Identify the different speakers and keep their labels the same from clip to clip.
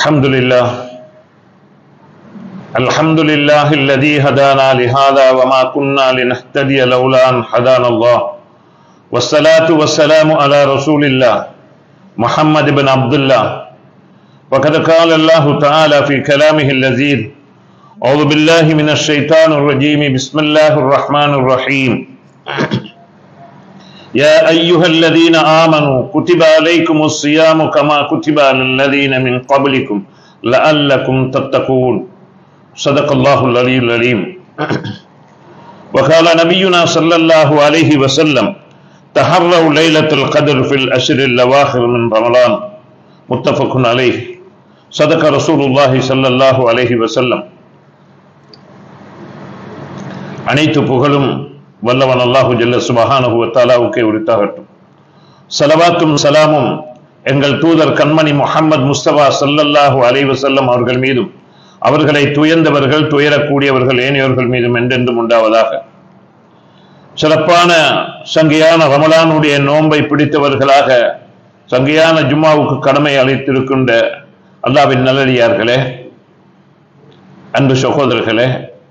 Speaker 1: الحمد لله الحمد لله الذي هدانا لهذا وما كنا لنهتدي لولا أن هدانا الله والصلاة والسلام على رسول الله محمد بن عبد الله وقد قال الله تعالى في كلامه اللذيذ أعوذ بالله من الشيطان الرجيم بسم الله الرحمن الرحيم يا أيها الذين آمنوا كتب عليكم الصيام كما كتب على الذين من قبلكم لعلكم تتقون صدق الله العلي العليم وقال نبينا صلى الله عليه وسلم تحروا ليلة القدر في الأشهر الأواخر من رمضان متفق عليه صدق رسول الله صلى الله عليه وسلم அனைத்து புகழும் வல்லவன் அல்லாஹு ஜல்ல சுபஹானஹு வத்தாலாவுக்கே உரித்தாகட்டும் சலவாத்தும் சலாமும் எங்கள் தூதர் கண்மணி முஹம்மது முஸ்தபா சல்லல்லாஹு அலைஹி வஸல்லம் அவர்கள் மீதும் அவர்களை துயர்ந்தவர்கள் துயரக்கூடியவர்கள் ஏனையோர்கள் மீதும் என்றென்றும் உண்டாவதாக சிறப்பான சங்கையான ரமலானுடைய நோன்பை பிடித்தவர்களாக சங்கையான ஜும்மாவுக்கு கடமை அளித்திருக்கின்ற அல்லாவின் நல்லடியார்களே அன்பு சகோதரர்களே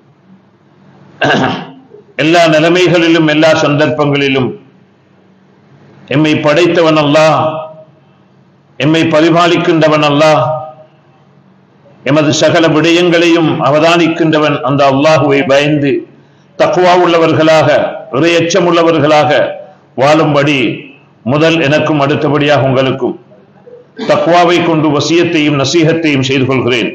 Speaker 1: எல்லா நிலைமைகளிலும் எல்லா சந்தர்ப்பங்களிலும் எம்மை படைத்தவன் அல்லா எம்மை பரிபாலிக்கின்றவன் அல்லா எமது சகல விடயங்களையும் அவதானிக்கின்றவன் அந்த அல்லாஹுவை பயந்து தக்குவா உள்ளவர்களாக இறையச்சம் உள்ளவர்களாக வாழும்படி முதல் எனக்கும் அடுத்தபடியாக உங்களுக்கும் தக்குவாவை கொண்டு வசியத்தையும் நசீகத்தையும் செய்து கொள்கிறேன்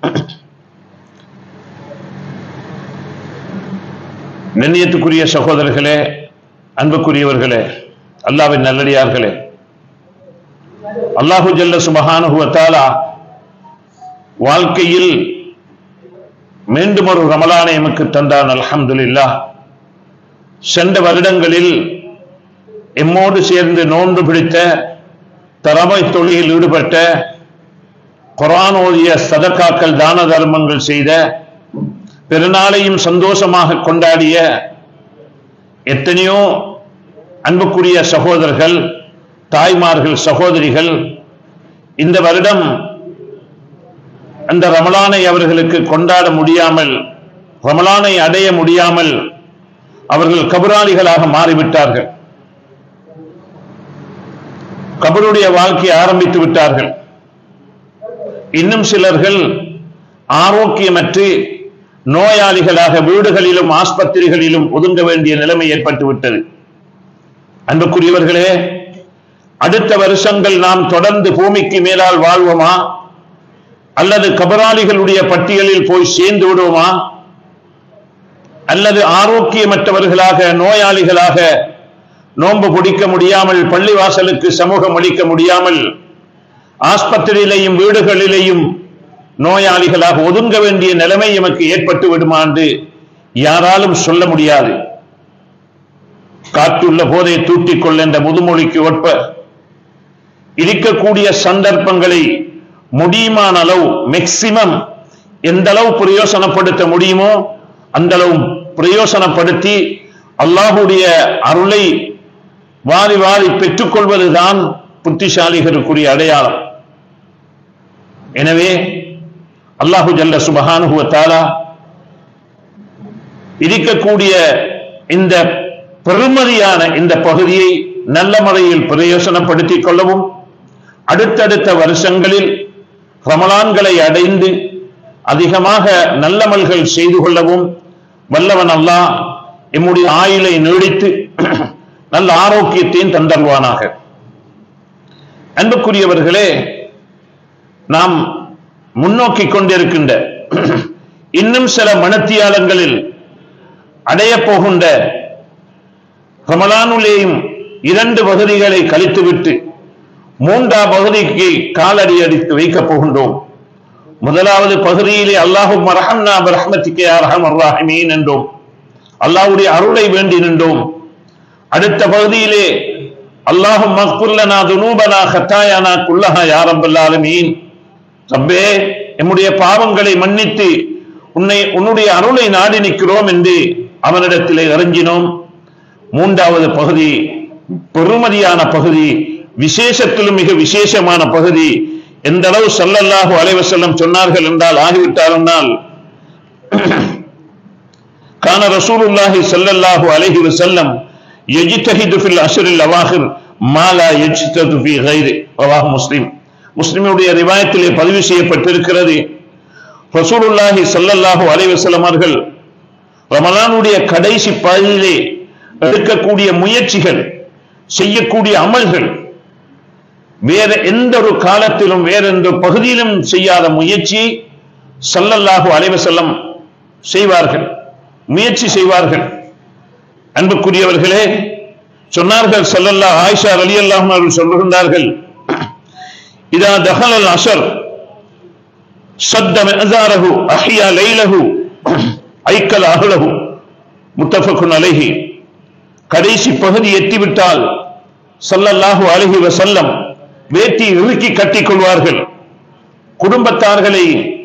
Speaker 1: கண்ணியத்துக்குரிய சகோதரர்களே அன்புக்குரியவர்களே அல்லாவின் நல்லடியார்களே அல்லாஹு ஜல்ல சுபஹானுவத்தாலா வாழ்க்கையில் மீண்டும் ஒரு ரமலானை எமக்கு தந்தான் அல்ஹம்துலில்லா சென்ற வருடங்களில் எம்மோடு சேர்ந்து நோன்பு பிடித்த தரமை தொழிலில் ஈடுபட்ட குரான் ஓதிய சதக்காக்கள் தான தர்மங்கள் செய்த பெருநாளையும் சந்தோஷமாக கொண்டாடிய எத்தனையோ அன்புக்குரிய சகோதரர்கள் தாய்மார்கள் சகோதரிகள் இந்த வருடம் அந்த ரமலானை அவர்களுக்கு கொண்டாட முடியாமல் ரமலானை அடைய முடியாமல் அவர்கள் கபராளிகளாக மாறிவிட்டார்கள் கபருடைய வாழ்க்கையை ஆரம்பித்து விட்டார்கள் இன்னும் சிலர்கள் ஆரோக்கியமற்று நோயாளிகளாக வீடுகளிலும் ஆஸ்பத்திரிகளிலும் ஒதுங்க வேண்டிய நிலைமை ஏற்பட்டு விட்டது அன்புக்குரியவர்களே அடுத்த வருஷங்கள் நாம் தொடர்ந்து பூமிக்கு மேலால் வாழ்வோமா அல்லது கபராளிகளுடைய பட்டியலில் போய் சேர்ந்து விடுவோமா அல்லது ஆரோக்கியமற்றவர்களாக நோயாளிகளாக நோன்பு பிடிக்க முடியாமல் பள்ளிவாசலுக்கு சமூகம் அளிக்க முடியாமல் ஆஸ்பத்திரியிலையும் வீடுகளிலேயும் நோயாளிகளாக ஒதுங்க வேண்டிய நிலைமை எமக்கு ஏற்பட்டு விடுமா என்று யாராலும் சொல்ல முடியாது காற்றுள்ள போதை தூட்டிக்கொள்ள என்ற முதுமொழிக்கு ஒற்ப இருக்கக்கூடிய சந்தர்ப்பங்களை முடியுமான அளவு மேக்சிமம் எந்த அளவு பிரயோசனப்படுத்த முடியுமோ அந்த அளவு பிரயோசனப்படுத்தி அல்லாஹுடைய அருளை வாரி வாரி பெற்றுக்கொள்வதுதான் புத்திசாலிகளுக்குரிய அடையாளம் எனவே அல்லாஹு ஜல்ல சுபஹானுகுவத்தாலா இருக்கக்கூடிய இந்த பெருமதியான இந்த பகுதியை நல்ல முறையில் பிரயோசனப்படுத்திக் கொள்ளவும் அடுத்தடுத்த வருஷங்களில் ரமலான்களை அடைந்து அதிகமாக நல்லமல்கள் செய்து கொள்ளவும் வல்லவன் அல்லாஹ் எம்முடைய ஆயுளை நீடித்து நல்ல ஆரோக்கியத்தையும் தந்தருவானாக அன்புக்குரியவர்களே நாம் முன்னோக்கி கொண்டிருக்கின்ற இன்னும் சில மனத்தியாளங்களில் அடைய போகின்ற ரமலானுலேயும் இரண்டு பகுதிகளை கழித்துவிட்டு மூன்றாம் பகுதிக்கு காலடி அடித்து வைக்கப் போகின்றோம் முதலாவது பகுதியிலே அல்லாஹும் ரஹம்னா ரஹமத்திக்கே ரஹம் அர்ராஹிமீன் என்றோம் அல்லாஹுடைய அருளை வேண்டி நின்றோம் அடுத்த பகுதியிலே அல்லாஹும் மக்புல்லனா துனூபனா ஹத்தாயானா குல்லஹா யாரம்பல்லாலுமீன் ரப்பே எம்முடைய பாவங்களை மன்னித்து உன்னை உன்னுடைய அருளை நாடி நிற்கிறோம் என்று அவனிடத்திலே இறங்கினோம் மூன்றாவது பகுதி பெருமதியான பகுதி விசேஷத்திலும் மிக விசேஷமான பகுதி எந்த அளவு ஸல்லல்லாஹு அலைஹி வஸல்லம் சொன்னார்கள் என்றால் ஆகிவிட்டார் என்றால் கான ரசூலுல்லாஹி ஸல்லல்லாஹு அலைஹி வஸல்லம் யஜ்தஹிது ஃபில் அஷ்ரில் அவாஹிர் மா லா யஜ்தது ஃபீ கைரி ரவாஹ் முஸ்லிம் முஸ்லிமுடைய ரிவாயத்திலே பதிவு செய்யப்பட்டிருக்கிறது ரசூலுல்லாஹி ஸல்லல்லாஹு அலைஹி வஸல்லம் அவர்கள் ரமலானுடைய கடைசி பகுதியிலே எடுக்கக்கூடிய முயற்சிகள் செய்யக்கூடிய அமல்கள் வேற எந்த ஒரு காலத்திலும் வேற எந்த பகுதியிலும் செய்யாத முயற்சியை ஸல்லல்லாஹு அலைஹி வஸல்லம் செய்வார்கள் முயற்சி செய்வார்கள் அன்புக்குரியவர்களே சொன்னார்கள் ஸல்லல்லாஹு ஆயிஷா ரலியல்லாஹு அவர்கள் சொல்லுகின்றார்கள் இதா தஹலல் அஷர் சத்த மிஅதாரஹு அஹ்யா லைலஹு ஐக்கல் அஹ்லஹு முத்தஃபகுன் அலைஹி கடைசி பகுதி எட்டிவிட்டால் ஸல்லல்லாஹு அலைஹி வஸல்லம் வேட்டி இறுக்கி கட்டிக் கொள்வார்கள் குடும்பத்தார்களை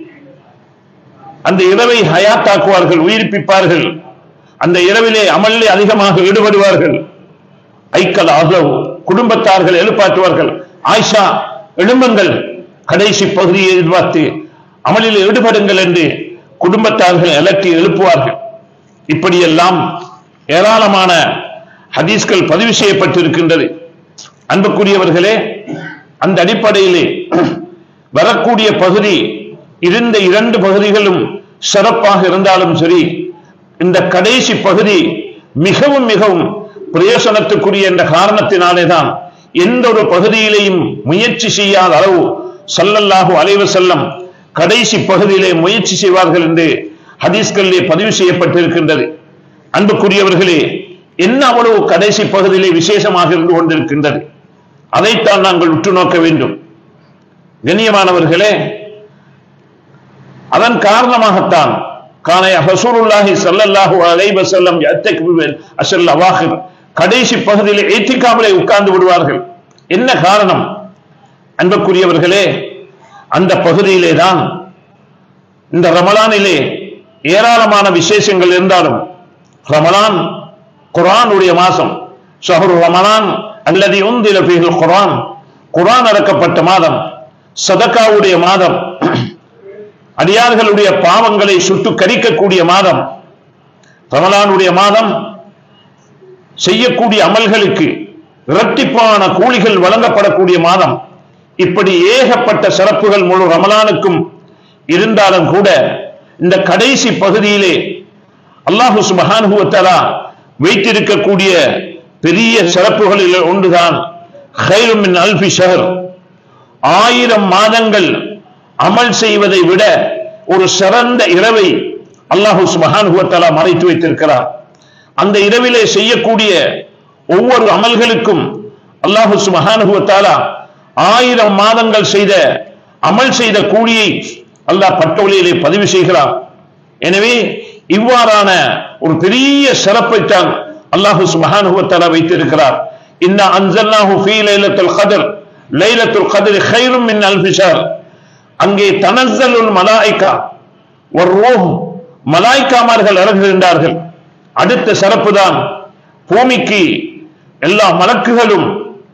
Speaker 1: அந்த இரவை ஹயாத்தாக்குவார்கள் உயிர்ப்பிப்பார்கள் அந்த இரவிலே அமலிலே அதிகமாக ஈடுபடுவார்கள் ஐக்கல் அகலவு குடும்பத்தார்கள் எழுப்பாற்றுவார்கள் ஆயிஷா எழும்புங்கள் கடைசி பகுதியை எதிர்பார்த்து அமலில் ஈடுபடுங்கள் என்று குடும்பத்தார்கள் அலட்டி எழுப்புவார்கள் இப்படியெல்லாம் ஏராளமான ஹதீஸ்கள் பதிவு செய்யப்பட்டிருக்கின்றது அன்புக்குரியவர்களே அந்த அடிப்படையிலே வரக்கூடிய பகுதி இருந்த இரண்டு பகுதிகளும் சிறப்பாக இருந்தாலும் சரி இந்த கடைசி பகுதி மிகவும் மிகவும் பிரயோசனத்துக்குரிய என்ற காரணத்தினாலே தான் எந்த ஒரு பகுதியிலேயும் முயற்சி செய்யாத அளவு சல்லல்லாஹு அலைவ செல்லம் கடைசி பகுதியிலே முயற்சி செய்வார்கள் என்று ஹதீஸ்களிலே பதிவு செய்யப்பட்டிருக்கின்றது அன்புக்குரியவர்களே என்ன அவ்வளவு கடைசி பகுதியிலே விசேஷமாக இருந்து கொண்டிருக்கின்றது அதைத்தான் நாங்கள் உற்று நோக்க வேண்டும் கண்ணியமானவர்களே அதன் காரணமாகத்தான் காணைய ஹசூருல்லாஹி ஸல்லல்லாஹு அலைஹி வஸல்லம் யத்தக்பில் அஷல் அவாஹிர் கடைசி பகுதியில் ஏத்திகாவிலே உட்கார்ந்து விடுவார்கள் என்ன காரணம் அன்புக்குரியவர்களே அந்த பகுதியிலே தான் இந்த ரமலானிலே ஏராளமான விசேஷங்கள் இருந்தாலும் ரமலான் குர்ஆனுடைய மாசம் ஷஹ்ரு ரமலான் அல்லது உந்தில ஃபீஹில் குர்ஆன் குர்ஆன் இறக்கப்பட்ட மாதம் சதகாவுடைய மாதம் அடியார்களுடைய பாவங்களை சுட்டு கரிக்கக்கூடிய மாதம் ரமலானுடைய மாதம் செய்யக்கூடிய அமல்களுக்கு இரட்டிப்பான கூலிகள் வழங்கப்படக்கூடிய மாதம் இப்படி ஏகப்பட்ட சிறப்புகள் முழு ரமலானுக்கும் இருந்தாலும் கூட இந்த கடைசி பகுதியிலே அல்லாஹு சுபஹானஹு வ தஆலா வைத்திருக்கக்கூடிய பெரிய சிறப்புகளில் ஒன்றுதான் ஹைரும் மின் அல்ஃபி ஷஹர் ஆயிரம் மாதங்கள் அமல் செய்வதை விட ஒரு சிறந்த இரவை அல்லாஹு சுபஹானஹு வ தஆலா மறைத்து வைத்திருக்கிறார் அந்த இரவிலே செய்யக்கூடிய ஒவ்வொரு அமல்களுக்கும் அல்லாஹு சுபஹானஹு வ தஆலா ஆயிரம் மாதங்கள் செய்த அமல் செய்த கூலியை அல்லாஹ் பட்டோலியிலே பதிவு செய்கிறார் எனவே இவ்வாறான ஒரு பெரிய சிறப்பைத்தான் அல்லாஹு சுபஹானஹு வ தஆலா வைத்திருக்கிறார் இன்னா அன்சல்னாஹு ஃபீ லைலத்துல் கத்ர் லைலத்துல் கத்ர் கைரும் மின் அல்ஃபி ஷஹர் அங்கே தனஸ்ஸலுல் மலாயிகா வர்ரூஹ் மலாய்க்காமார்கள் இறங்குகின்றார்கள் அடுத்த சிறப்பு தான் பூமிக்கு எல்லா மலக்குகளும்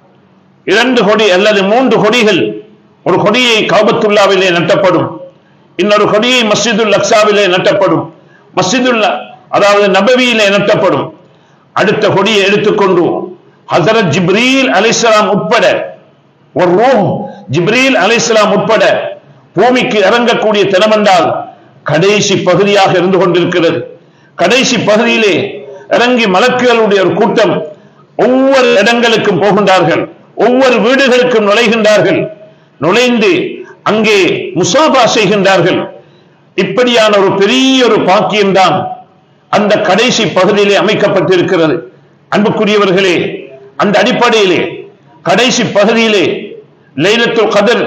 Speaker 1: இரண்டு கொடி அல்லது மூன்று கொடிகள் ஒரு கொடியை கௌபத்துல்லாவிலே நட்டப்படும் இன்னொரு கொடியை மஸ்ஜிதுல் அக்ஸாவிலே நட்டப்படும் மஸ்ஜிதுல் அதாவது நபவியிலே நட்டப்படும் அடுத்த கொடியை எடுத்துக்கொண்டு ஹசரத் ஜிப்ரீல் அலிஸ்லாம் உட்பட ஒரு ரூஹ் ஜிப்ரீல் அலிஸ்லாம் உட்பட பூமிக்கு இறங்கக்கூடிய தினமென்றால் கடைசி பகுதியாக இருந்து கொண்டிருக்கிறது கடைசி பகுதியிலே இறங்கி மலக்குகளுடைய ஒரு கூட்டம் ஒவ்வொரு இடங்களுக்கும் போகின்றார்கள் ஒவ்வொரு வீடுகளுக்கும் நுழைகின்றார்கள் நுழைந்து அங்கே முசாபா செய்கின்றார்கள் இப்படியான ஒரு பெரிய ஒரு பாக்கியம்தான் அந்த கடைசி பகுதியிலே அமைக்கப்பட்டிருக்கிறது அன்புக்குரியவர்களே அந்த அடிப்படையிலே கடைசி பகுதியிலே லைலத்துல் கதர்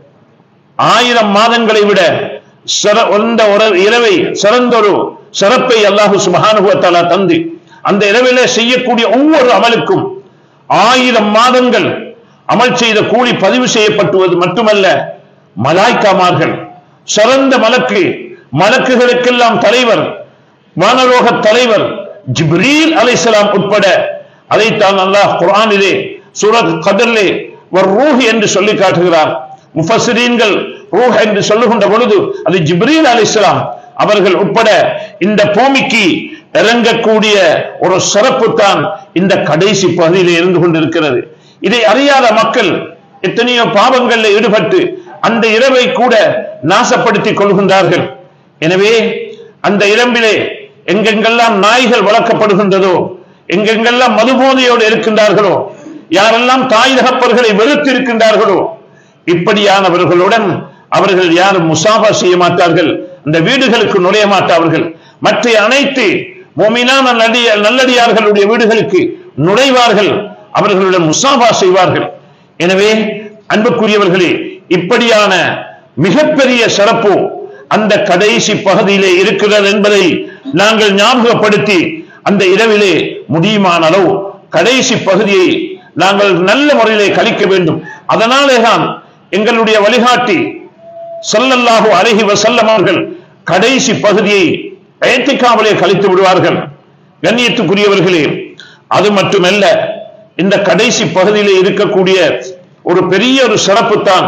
Speaker 1: ஆயிரம் மாதங்களை விட சிற- இந்த ஒரு இரவை சிறந்த ஒரு சிறப்பை அல்லாஹு சுப்ஹானஹு வ தஆலா தந்து அந்த இரவிலே செய்யக்கூடிய ஒவ்வொரு அமலுக்கும் ஆயிரம் மாதங்கள் அமல் செய்த கூலி பதிவு செய்யப்பட்டுவது மட்டுமல்ல மலாய்க்காமார்கள் சிறந்த மலக்கு மலக்குகளுக்கெல்லாம் தலைவர் வானலோக தலைவர் ஜிப்ரீல் அலைஹிஸ்ஸலாம் உட்பட அதைத்தான் அல்லாஹ் குர்ஆனிலே சூரத் கதரிலே ஒரு ரூஹ் என்று சொல்லி காட்டுகிறார் முஃபஸ்ஸிரீன்கள் ரூஹ் என்று சொல்லுகின்ற பொழுது அது ஜிப்ரீல் அலைஹிஸ்ஸலாம் அவர்கள் உட்பட இந்த பூமிக்கு இறங்கக்கூடிய ஒரு சிறப்பு தான் இந்த கடைசி பகுதியில் இருந்து கொண்டிருக்கிறது இதை அறியாத மக்கள் எத்தனையோ பாவங்களில் ஈடுபட்டு அந்த இரவை கூட நாசப்படுத்திக் கொள்கின்றார்கள் எனவே அந்த இரம்பிலே எங்கெங்கெல்லாம் நாய்கள் வளர்க்கப்படுகின்றதோ எங்கெங்கெல்லாம் மதுபோதையோடு இருக்கின்றார்களோ யாரெல்லாம் தாய் தகப்பர்களை வெறுத்து இருக்கின்றார்களோ இப்படியானவர்களுடன் அவர்கள் யாரும் முசாபா செய்ய மாட்டார்கள் அந்த வீடுகளுக்கு நுழைய மாட்டார்கள் மற்ற அனைத்து மோமினான நல்லடிய நல்லடியார்களுடைய வீடுகளுக்கு நுழைவார்கள் அவர்களுடன் முசாபா செய்வார்கள் எனவே அன்புக்குரியவர்களே இப்படியான மிகப்பெரிய சிறப்பு அந்த கடைசி பகுதியிலே இருக்கிறது என்பதை நாங்கள் ஞாபகப்படுத்தி அந்த இரவிலே முடியுமான அளவு கடைசி பகுதியை நாங்கள் நல்ல முறையிலே கழிக்க வேண்டும் அதனாலே தான் எங்களுடைய வழிகாட்டி ஸல்லல்லாஹு அலைஹி வஸல்லம் அவர்கள் கடைசி பகுதியை ஏத்திக்காமலே கழித்து விடுவார்கள் கண்ணியத்துக்குரியவர்களே அது மட்டுமல்ல இந்த கடைசி பகுதியிலே இருக்கக்கூடிய ஒரு பெரிய ஒரு சிறப்பு தான்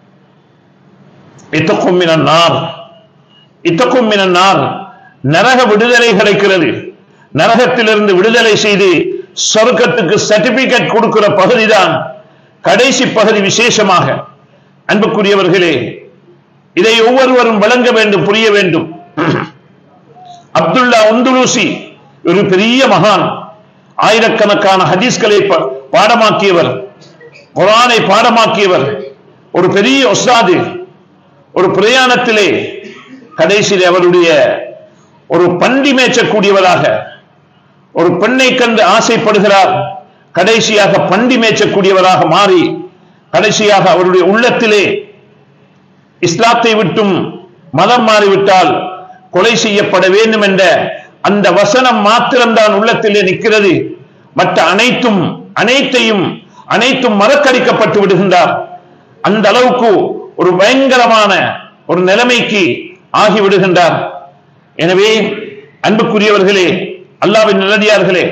Speaker 1: இத்தக்கும் மினன்னார் இத்தக்கும் மினன்னார் நரக விடுதலை கிடைக்கிறது நரகத்திலிருந்து விடுதலை செய்து சொர்க்கத்துக்கு சர்டிபிகேட் கொடுக்கிற பகுதிதான் கடைசி பகுதி விசேஷமாக அன்புக்குரியவர்களே இதை ஒவ்வொருவரும் விளங்க வேண்டும் புரிய வேண்டும் அப்துல்லா உந்துலூசி ஒரு பெரிய மகான் ஆயிரக்கணக்கான ஹதீஸ்களை ப- பாடமாக்கியவர் குரானை பாடமாக்கியவர் ஒரு பெரிய ஒஸ்தாது ஒரு பிரயாணத்திலே கடைசியில் அவருடைய ஒரு பண்டி மேய்ச்சக்கூடியவராக ஒரு பெண்ணை கண்டு ஆசைப்படுகிறார் கடைசியாக பண்டி மேய்ச்சக்கூடியவராக மாறி கடைசியாக அவருடைய உள்ளத்திலே இஸ்லாத்தை விட்டும் மதம் மாறிவிட்டால் கொலை செய்யப்பட வேண்டும் என்ற அந்த வசனம் மாத்திரம்தான் உள்ளத்திலே நிற்கிறது மற்ற அனைத்தும் அனைத்தையும் அனைத்தும் மறக்கடிக்கப்பட்டு விடுகின்றார் அந்த அளவுக்கு ஒரு பயங்கரமான ஒரு நிலைமைக்கு ஆகிவிடுகின்றார் எனவே அன்புக்குரியவர்களே அல்லாவின் நல்லடியார்களே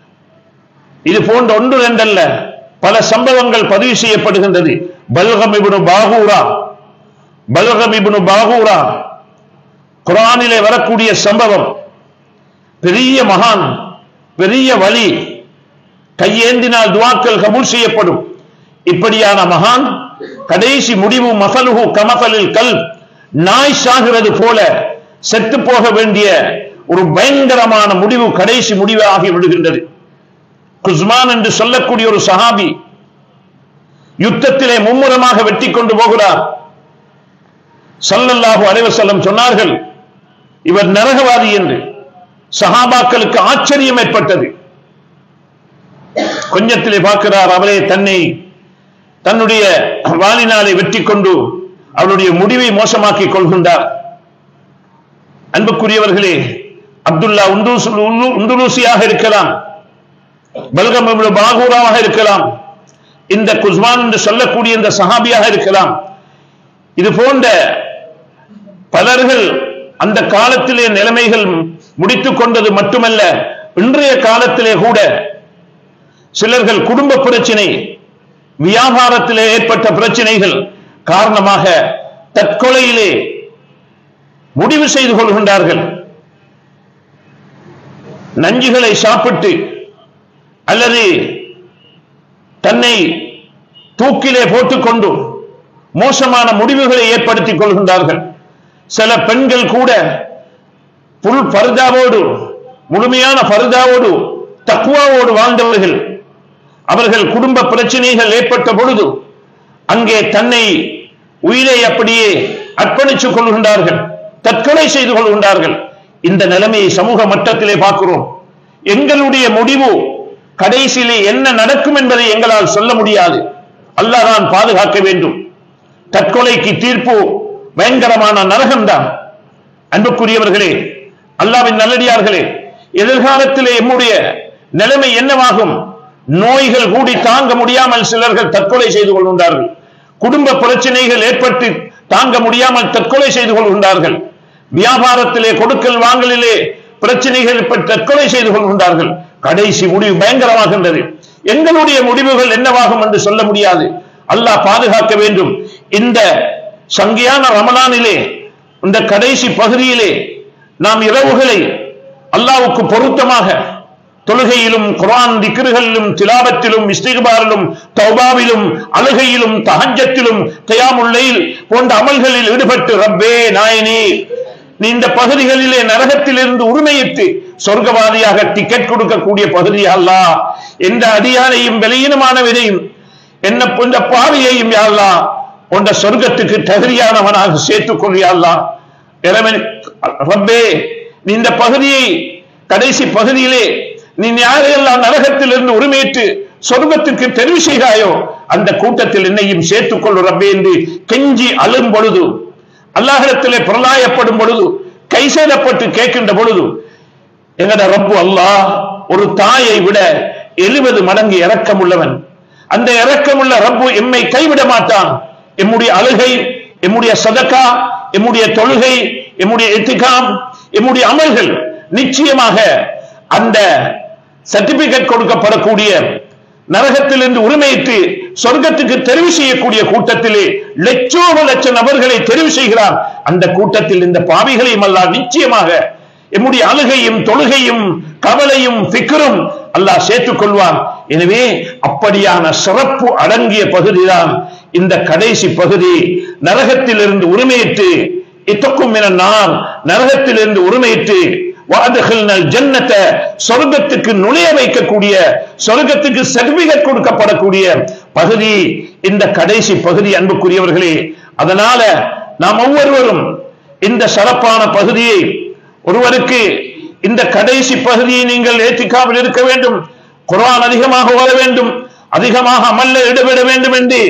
Speaker 1: இது போன்ற ஒன்று ரெண்டல்ல பல சம்பவங்கள் பதிவு செய்யப்படுகின்றது பல்கம் இப்னு பாகூரா பல்கம் இப்னு பாகூரா குரானிலே வரக்கூடிய சம்பவம் பெரிய மகான் பெரிய வழி கையேந்தினால் துவாக்கள் கபூல் செய்யப்படும் இப்படியான மகான் கடைசி முடிவு மசலுகு கமசலில் கல் நாய் சாகிறது போல செத்து போக வேண்டிய ஒரு பயங்கரமான முடிவு கடைசி முடிவு ஆகி விடுகின்றது குஸ்மான் என்று சொல்லக்கூடிய ஒரு சஹாபி யுத்தத்திலே மும்முரமாக வெட்டி கொண்டு போகிறார் ஸல்லல்லாஹு அலைஹி வஸல்லம் சொன்னார்கள் இவர் நரகவாதி என்று சஹாபாக்களுக்கு ஆச்சரியம் ஏற்பட்டது கொஞ்சத்திலே பார்க்கிறார் அவளே தன்னை தன்னுடைய வாளினாலே வெற்றி கொண்டு அவருடைய முடிவை மோசமாக்கிக் கொள்கின்றார் அன்புக்குரியவர்களே அப்துல்லா உந்தூசு உந்து- உந்துலூசியாக இருக்கலாம் பல்கம் இப்னு பாகூராவாக இருக்கலாம் இந்த குஸ்மான் என்று சொல்லக்கூடிய இந்த சஹாபியாக இருக்கலாம் இது போன்ற பலர்கள் அந்த காலத்திலே நிலைமைகள் முடித்துக் கொண்டது மட்டுமல்ல இன்றைய காலத்திலே கூட சிலர்கள் குடும்ப பிரச்சனை வியாபாரத்திலே ஏற்பட்ட பிரச்சனைகள் காரணமாக தற்கொலையிலே முடிவு செய்து கொள்கின்றார்கள் நஞ்சுகளை சாப்பிட்டு அல்லது தன்னை தூக்கிலே போட்டுக்கொண்டு மோசமான முடிவுகளை ஏற்படுத்திக் கொள்கின்றார்கள் சில பெண்கள் கூட புல் பர்தாவோடு முழுமையான பர்தாவோடு தக்குவாவோடு வாழ்ந்தவர்கள் அவர்கள் குடும்ப பிரச்சனைகள் ஏற்பட்ட பொழுது அங்கே தன்னை உயிரை அப்படியே அர்ப்பணித்துக் கொள்கின்றார்கள் தற்கொலை செய்து கொள்கின்றார்கள் இந்த நிலைமையை சமூக மட்டத்திலே பார்க்கிறோம் எங்களுடைய முடிவு கடைசியிலே என்ன நடக்கும் என்பதை எங்களால் சொல்ல முடியாது அல்லாஹ் தான் பாதுகாக்க வேண்டும் தற்கொலைக்கு தீர்ப்பு பயங்கரமான நரகம்தான் அன்புக்குரியவர்களே அல்லாவின் நல்லடியார்களே எதிர்காலத்திலே எம்முடைய நிலைமை என்னவாகும் நோய்கள் கூடி தாங்க முடியாமல் சிலர்கள் தற்கொலை செய்து கொள்கின்றார்கள் குடும்ப பிரச்சனைகள் ஏற்பட்டு தாங்க முடியாமல் தற்கொலை செய்து கொள்கின்றார்கள் வியாபாரத்திலே கொடுக்கல் வாங்கலிலே பிரச்சனைகள் ஏற்பட்டு தற்கொலை செய்து கொள்கின்றார்கள் கடைசி முடிவு பயங்கரமாகின்றது எங்களுடைய முடிவுகள் என்னவாகும் என்று சொல்ல முடியாது அல்லாஹ் பாதுகாக்க வேண்டும் இந்த சங்கியான ரமலானிலே இந்த கடைசி பகுதியிலே நாம் இரவுகளை அல்லாவுக்கு பொருத்தமாக தொழுகையிலும் குர்ஆன் திக்ருகளிலும் திலாவத்திலும் இஸ்திக்பாரிலும் தௌபாவிலும் அழுகையிலும் தஹஜத்திலும் கயாமுல்லைல் போன்ற அமல்களில் ஈடுபட்டு ரப்பே நாயனே நீ இந்த பகுதிகளிலே நரகத்திலிருந்து உரிமையிட்டு சொர்க்கவாதியாக டிக்கெட் கொடுக்கக்கூடிய பகுதி அல்லா எந்த அடியானையும் வெளியினமானவனையும் என்ன இந்த பாவியையும் யாழ்லா உண்ட சொர்க்கத்துக்கு தகுதியானவனாக சேர்த்துக் கொள்ளியாள்லா இறைவன் ரப்பே நீ இந்த பகுதியை கடைசி பகுதியிலே நீ யாரையெல்லாம் நரகத்திலிருந்து உரிமையிட்டு சொர்க்கத்திற்கு தெரிவு செய்தாயோ அந்த கூட்டத்தில் என்னையும் சேர்த்துக் கொள்ளும் ரப்பே என்று கெஞ்சி அழும் பொழுது அல்லாஹிடத்திலே பிரலாயப்படும் பொழுது கைசேதப்பட்டு கேட்கின்ற பொழுது எங்கட ரப்பு அல்லாஹ் ஒரு தாயை விட எழுபது மடங்கு இரக்கம் உள்ளவன் அந்த இரக்கமுள்ள ரப்பு எம்மை கைவிட மாட்டான் எம்முடைய அழுகை எம்முடைய சதக்கா எம்முடைய தொழுகை எம்முடைய எத்திகாம் எம்முடைய அமல்கள் நிச்சயமாக அந்த சர்டிபிகேட் கொடுக்கப்படக்கூடிய நரகத்திலிருந்து உரிமையிட்டு சொர்க்கத்துக்கு தெரிவு செய்யக்கூடிய கூட்டத்திலே லட்சோப லட்ச நபர்களை தெரிவு செய்கிறார் அந்த கூட்டத்தில் இந்த பாவிகளையும் அல்லாஹ் நிச்சயமாக எம்முடைய அழுகையும் தொழுகையும் கவலையும் பிக்கரும் அல்லாஹ் சேர்த்துக் கொள்வான் எனவே அப்படியான சிறப்பு அடங்கிய பகுதிதான் இந்த கடைசி பகுதி நரகத்திலிருந்து உரிமையிட்டு இத்தக்கும் என நான் நரகத்திலிருந்து உரிமையிட்டு வாதகல் ஜன்னத்தை சொர்க்கத்துக்கு நுழைய வைக்கக்கூடிய சொர்க்கத்துக்கு சர்டிபிகேட் கொடுக்கப்படக்கூடிய பகுதி இந்த கடைசி பகுதி அன்புக்குரியவர்களே அதனால நாம் ஒவ்வொருவரும் இந்த சிறப்பான பகுதியை ஒருவருக்கு இந்த கடைசி பகுதியை நீங்கள் ஏத்திக்காமல் இருக்க வேண்டும் குர்ஆன் அதிகமாக ஓத வேண்டும் அதிகமாக அமல்ல ஈடுபட வேண்டும் என்று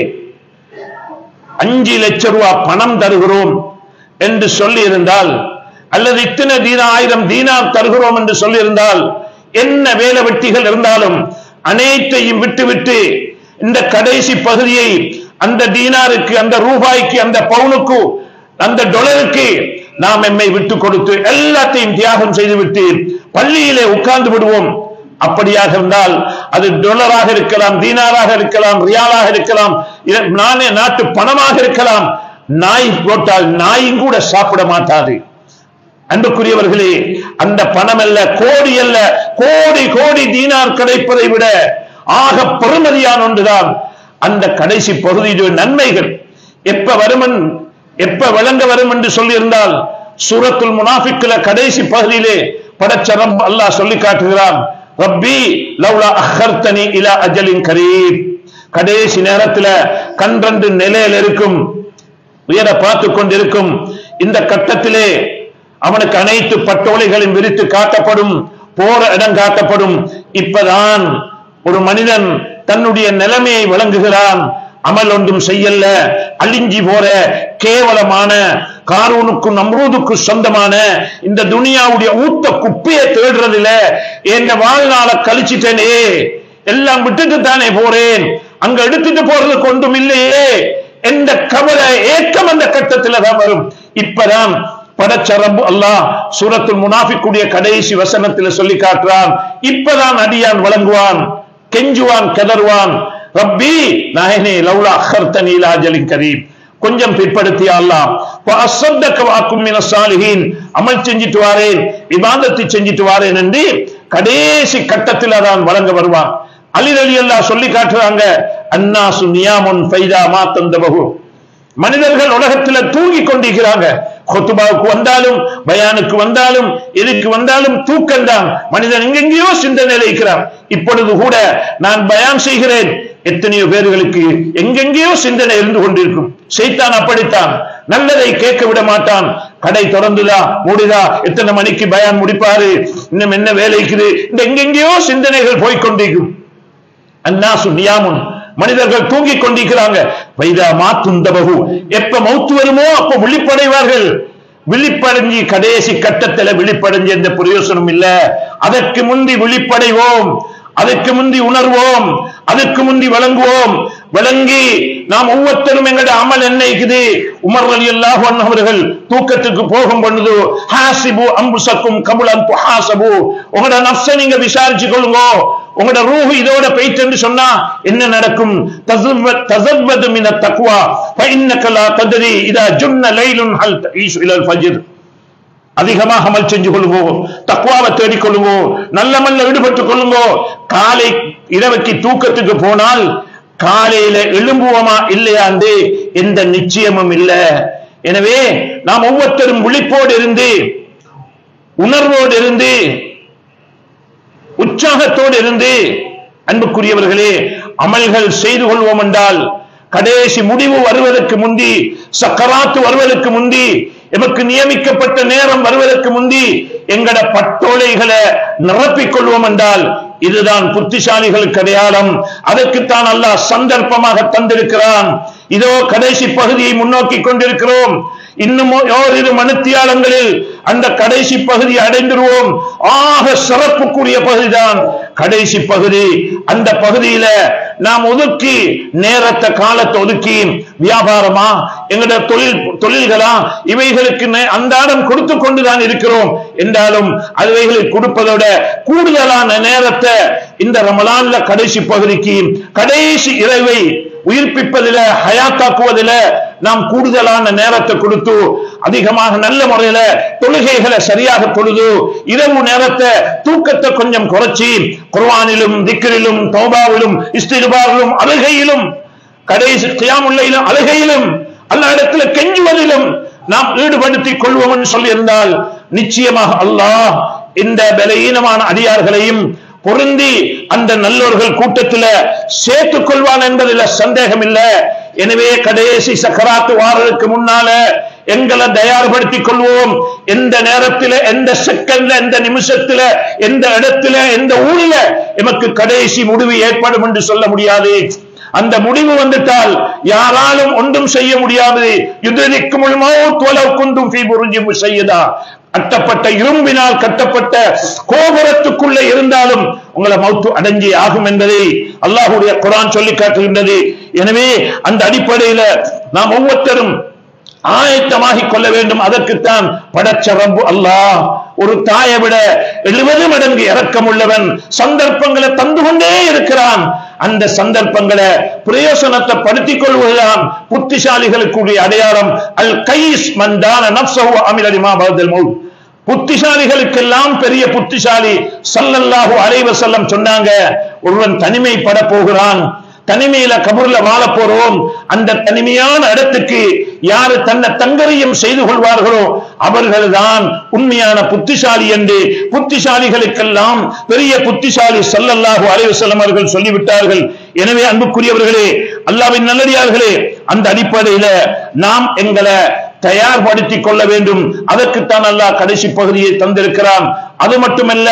Speaker 1: அஞ்சு லட்சம் ரூபாய் பணம் தருகிறோம் என்று சொல்லி இருந்தால் அல்லது இத்தனை தீனா ஆயிரம் தீனார் தருகிறோம் என்று சொல்லியிருந்தால் என்ன வேலை வெட்டிகள் இருந்தாலும் அனைத்தையும் விட்டுவிட்டு இந்த கடைசி பகுதியை அந்த தீனாருக்கு அந்த ரூபாய்க்கு அந்த பவுனுக்கு அந்த டொலருக்கு நாம் எம்மை விட்டு கொடுத்து எல்லாத்தையும் தியாகம் செய்துவிட்டு பள்ளியிலே உட்கார்ந்து விடுவோம் அப்படியாக இருந்தால் அது டொலராக இருக்கலாம் தீனாராக இருக்கலாம் ரியாலாக இருக்கலாம் இத- நானே நாட்டு பணமாக இருக்கலாம் நாய் போட்டால் நாயும் கூட சாப்பிட மாட்டாது அன்புக்குரியவர்களே அந்த பணம் அல்ல கோடி அல்ல கோடி கோடி தீனார் கிடைப்பதை விட ஆக பெருமதியான ஒன்றுதான் அந்த கடைசி பகுதியுடைய நன்மைகள் எப்ப வருமன் எப்ப விளங்க வரும் என்று சொல்லியிருந்தால் சூரத்துல் முனாஃபிக்குல கடைசி பகுதியிலே படச்சரம் அல்லாஹ் சொல்லி காட்டுகிறான் ரப்பி லவ்லா அஹர்தனி இலா அஜலின் கரீப் கடைசி நேரத்துல கன்றண்டு நிலையில் இருக்கும் உயர பார்த்து கொண்டிருக்கும் இந்த கட்டத்திலே அவனுக்கு அனைத்து பட்டோலைகளும் விரித்து காட்டப்படும் போற இடம் காட்டப்படும் இப்பதான் ஒரு மனிதன் தன்னுடைய நிலைமையை விளங்குகிறான் அமல் ஒன்றும் செய்யல அழிஞ்சி போற கேவலமான காரூனுக்கும் நம்ரூதுக்கு சொந்தமான இந்த துனியாவுடைய ஊத்த குப்பையை தேடுறதில்ல என் வாழ்நாள கழிச்சிட்டேனே எல்லாம் விட்டுட்டு தானே போறேன் அங்க எடுத்துட்டு போறதுக்கு ஒன்றும் இல்லையே எந்த கவலை ஏக்கம் அந்த கட்டத்தில் தான் வரும் இப்பதான் படச்சரம்பு அல்லாஹ் சூரத்துல் முனாஃபிக்குடைய கடைசி வசனத்தில் சொல்லி காட்டுறான் இப்பதான் அடியான் வழங்குவான் கெஞ்சுவான் கதறுவான் ரப்பி நாயனே லவ்லா அஹர்தனி இலா அஜலின் கரீம் கொஞ்சம் பிற்படுத்தி அல்லாம் வாக்கும் சாலிஹீன் அமல் செஞ்சிட்டு வாரேன் இபாதத்தை செஞ்சிட்டு வாரேன் என்று கடைசி கட்டத்தில் தான் வழங்க வருவான் அலி அலி அல்லாஹ் சொல்லி காட்டுறாங்க அன்னாசு நியாமுன் ஃபைதா மா தந்தபகு மனிதர்கள் உலகத்துல தூங்கி கொண்டிருக்கிறாங்க கொத்துபாவுக்கு வந்தாலும் பயானுக்கு வந்தாலும் எதுக்கு வந்தாலும் தூக்கம் தான் மனிதன் எங்கெங்கேயோ சிந்தனையில் இருக்கிறான் இப்பொழுது கூட நான் பயான் செய்கிறேன் எத்தனையோ பேர்களுக்கு எங்கெங்கேயோ சிந்தனை இருந்து கொண்டிருக்கும் செய்தான் அப்படித்தான் நல்லதை கேட்க விட மாட்டான் கடை திறந்துதா மூடுதா எத்தனை மணிக்கு பயான் முடிப்பாரு இன்னும் என்ன வேலைக்குது இந்த எங்கெங்கேயோ சிந்தனைகள் போய்க்கொண்டிருக்கும் அன்னாசு நியாமுன் மனிதர்கள் தூங்கிக் கொண்டிருக்கிறாங்க வைதா மாத்துந்தபகு எப்ப மௌத்து வருமோ அப்ப விழிப்படைவார்கள் விழிப்படைஞ்சி கடைசி கட்டத்துல விழிப்படைஞ்ச எந்த பிரயோசனம் இல்ல அதற்கு முந்தி விழிப்படைவோம் அதற்கு முந்தி உணர்வோம் அதற்கு முந்தி வழங்குவோம் விளங்கி நாம் ஒவ்வொருத்தரும் எங்கட அமல் என்ன இருக்குது உமர் அலி அல்லாஹ் அவர்கள் தூக்கத்துக்கு போகும் பொழுது ஹாசிபு அம்புசக்கும் கபுலன் துஹாசபு உங்களோட நப்ச நீங்க விசாரிச்சு கொள்ளுங்க உங்களோட ரூஹு இதோட போயிட்டு சொன்னா என்ன நடக்கும் தஸவ்வத் தஸவ்வது மின தக்வா فإنك لا تدري إذا جن ليل هل تعيش إلى الفجر அதிகமாக அமல் செஞ்சு கொள்ளுவோம் தக்குவாவை தேடிக் கொள்ளுவோம் நல்ல மல்ல ஈடுபட்டுக் கொள்ளுங்கோ காலை இரவுக்கு தூக்கத்துக்கு போனால் காலையில எழும்புவோமா இல்லையா என்று எந்த நிச்சயமும் இல்ல எனவே நாம் ஒவ்வொருத்தரும் விழிப்போடு இருந்து உணர்வோடு இருந்து உற்சாகத்தோடு இருந்து அன்புக்குரியவர்களே அமல்கள் செய்து கொள்வோம் என்றால் கடைசி முடிவு வருவதற்கு முந்தி சக்கராத்து வருவதற்கு முந்தி எமக்கு நியமிக்கப்பட்ட நேரம் வருவதற்கு முந்தி எங்கட பட்டோலைகளை நிரப்பிக் கொள்வோம் என்றால் இதுதான் புத்திசாலிகளுக்கு அடையாளம் அதற்குத்தான் அல்லாஹ் சந்தர்ப்பமாக தந்திருக்கிறான் இதோ கடைசி பகுதியை முன்னோக்கி கொண்டிருக்கிறோம் இன்னும் ஓரிரு மனுத்தியாலங்களில் அந்த கடைசி பகுதி அடைந்துருவோம் ஆக சிறப்புக்குரிய பகுதிதான் கடைசி பகுதி அந்த பகுதியில நாம் ஒதுக்கி நேரத்தை காலத்தை ஒதுக்கி வியாபாரமா எங்களுடைய தொழில் தொழில்களா இவைகளுக்கு நே- அன்றாடம் கொடுத்து கொண்டுதான் இருக்கிறோம் என்றாலும் அதுவைகளுக்கு கொடுப்பதோட கூடுதலான நேரத்தை இந்த ரமலான்ல கடைசி பகுதிக்கு கடைசி இறைவை உயிர்ப்பிப்பதில ஹயாத்தாக்குவதில நாம் கூடுதலான நேரத்தை கொடுத்து அதிகமாக நல்ல முறையில தொழுகைகளை சரியாக தொழுது இரவு நேரத்தை தூக்கத்தை கொஞ்சம் குறைச்சி குர்ஆனிலும் திக்ரிலும் தௌபாவிலும் இஸ்திருபாவிலும் அழுகையிலும் கடைசி கியாமுல்லையிலும் அழுகையிலும் அல்ல இடத்துல கெஞ்சுவதிலும் நாம் ஈடுபடுத்திக் கொள்வோம் என்று சொல்லியிருந்தால் நிச்சயமாக அல்லாஹ் இந்த பலகீனமான அடியார்களையும் பொருந்தி அந்த நல்லோர்கள் கூட்டத்தில் சேர்த்துக் கொள்வான் என்பதில் சந்தேகம் இல்ல எனவே கடைசி சக்கராத்து வாரதுக்கு முன்னால எங்களை தயார்படுத்திக் கொள்வோம் எந்த நேரத்தில் எந்த செகண்ட்ல எந்த நிமிஷத்துல எந்த இடத்துல எந்த ஊர்ல எமக்கு கடைசி முடிவு ஏற்படும் என்று சொல்ல முடியாது அந்த முடிவு வந்துட்டால் யாராலும் ஒன்றும் செய்ய முடியாது யுதரிக்கும் குந்தும் ஃபீ புருஜி முசையதா கட்டப்பட்ட இரும்பினால் கட்டப்பட்ட கோபுரத்துக்குள்ளே இருந்தாலும் உங்களை மௌத்து அடைஞ்சே ஆகும் என்பதை அல்லாஹ்வுடைய குர்ஆன் சொல்லி காட்டுகின்றது எனவே அந்த அடிப்படையில நாம் ஒவ்வொருத்தரும் ஆயத்தமாகிக் கொள்ள வேண்டும் அதற்குத்தான் படைச்ச ரப்பு அல்லாஹ் ஒரு தாயை விட எழுபது மடங்கு இரக்கம் உள்ளவன் சந்தர்ப்பங்களை தந்து கொண்டே இருக்கிறான் அந்த சந்தர்ப்பங்களை பிரயோசனத்தை படுத்திக் கொள்வதுதான் புத்திசாலிகளுக்குரிய அடையாளம் அல் கைஸ் மந்தான நப்சஹு அமிலரிமா பகதல் மௌத் புத்திசாலிகளுக்கெல்லாம் பெரிய புத்திசாலி சல்லல்லாஹு அலைஹி வஸல்லம் சொன்னாங்க ஒருவன் தனிமைப்பட போகிறான் தனிமையில கபூர்ல வாழ போறோம் அந்த தனிமையான இடத்துக்கு யாரு தன்னை தங்கரியம் செய்து கொள்வார்களோ அவர்கள்தான் உண்மையான புத்திசாலி என்று புத்திசாலிகளுக்கெல்லாம் பெரிய புத்திசாலி சல்லல்லாஹு அலைஹி வஸல்லம் அவர்கள் சொல்லிவிட்டார்கள் எனவே அன்புக்குரியவர்களே அல்லாஹ்வின் நல்லடியார்களே அந்த அடிப்படையில நாம் எங்களை தயார்படுத்திக் கொள்ள வேண்டும் அதற்குத்தான் அல்லாஹ் கடைசி பகுதியை தந்திருக்கிறான் அது மட்டுமல்ல